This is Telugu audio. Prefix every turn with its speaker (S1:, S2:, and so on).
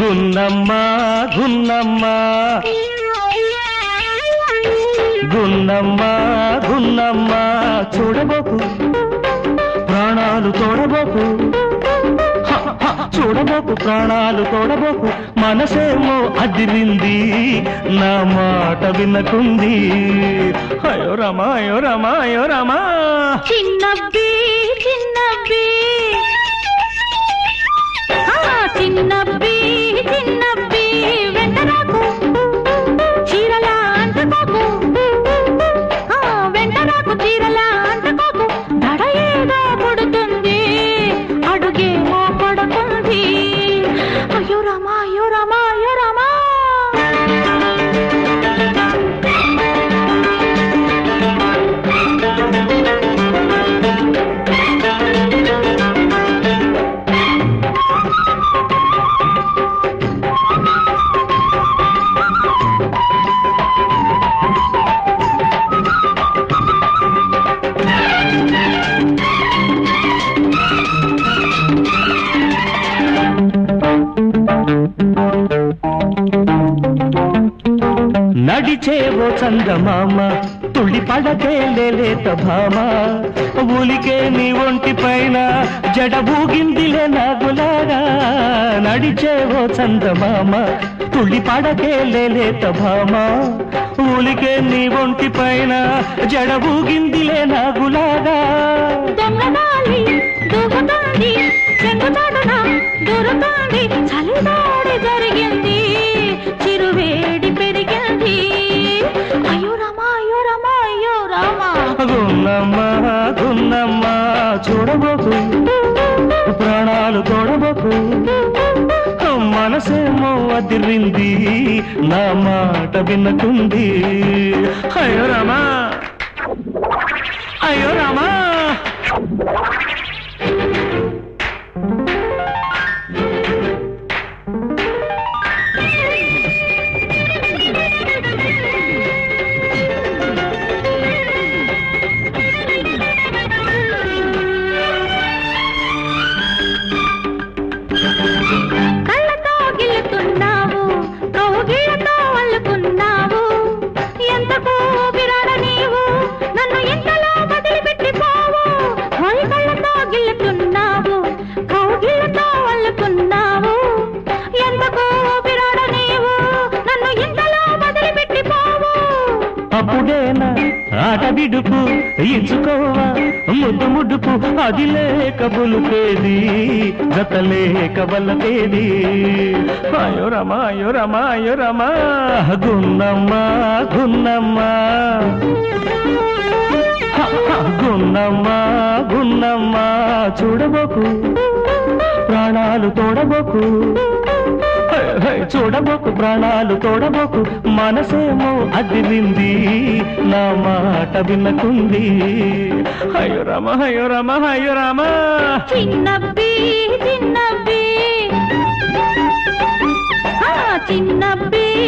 S1: గున్నమ్మ గున్నమ్మ గున్నమ్మ గున్నమ్మ చూడబోకు ప్రాణాలు తోడబోకు హ, హ, చూడబోకు ప్రాణాలు తోడబోకు మనసేమో అదిరింది నా మాట వినకుంది అయ్యో రమా అయ్యో రమా అయ్యో రమా
S2: చిన్నబ్బి చిన్నబ్బి ఆ, చిన్నబ్బి చిన్నబ్బి వెంటరాకు చీరలా అంటుకోకు ఆ, వెంటరాకు చీరలా అంటుకోకు దడ ఏదో పుడుతుంది అడుగేమో పడుతుంది అయ్యో రామా అయ్యో రామా అయ్యో రామా
S1: నడిచేవో చందమామ తుళ్ళి పడకే లేత భామ ఊలికే నీ ఒంటి పైన జడ ఊగిందిలే నాగులాగా నడిచేవో చందమామ తుళ్ళి పడకే లేత భామ ఊలికే నీ ఒంటి పైన జడ ఊగిందిలే నాగులాగా
S2: దొంగదాలి దూకుతాంది చెంగుతాడున దూరుతాంది చలిదాడి జరిగింది చిరువేడి పెరిగింది అయ్యో రామా అయ్యో రామా అయ్యో రామా
S1: గున్నమ్మ గున్నమ్మ చూడబోకు ప్రాణాలు తోడబోకు మనసేమో అదిరింది నా మాట వినకుంది అయ్యో రామా అయ్యో రామా
S2: కళ్ళతో గిల్లుతున్నావు కౌగిళ్ళతో అల్లుకున్నావు ఎంతకు విరాడ నీవు నన్ను ఇంతలో వదిలిపెట్టిపోవు హోయ్ కళ్ళతో గిల్లుతున్నావు కౌగిళ్ళతో అల్లుకున్నావు ఎంతకు విరాడ నీవు నన్ను ఇంతలో వదిలిపెట్టిపోవు
S1: అప్పుడేనా ఆట విడుపు ఇచ్చుకోవా ముద్దు ముడుపు అది లేక బులుపేది జత లేక బలపేది అయ్యో రమా అయ్యో రమా అయ్యో రమా గున్నమ్మ గున్నమ్మ హ, హ, గున్నమ్మ గున్నమ్మ చూడబోకు ప్రాణాలు తోడబోకు హై, హై, చూడబోకు ప్రాణాలు తోడబోకు మనసేమో అదిరింది నా మాట వినకుంది అయ్యో రమ అయ్యో రమ అయ్యో రమ
S2: చిన్నబ్బి చిన్నబ్బి ఆ చిన్నబ్బి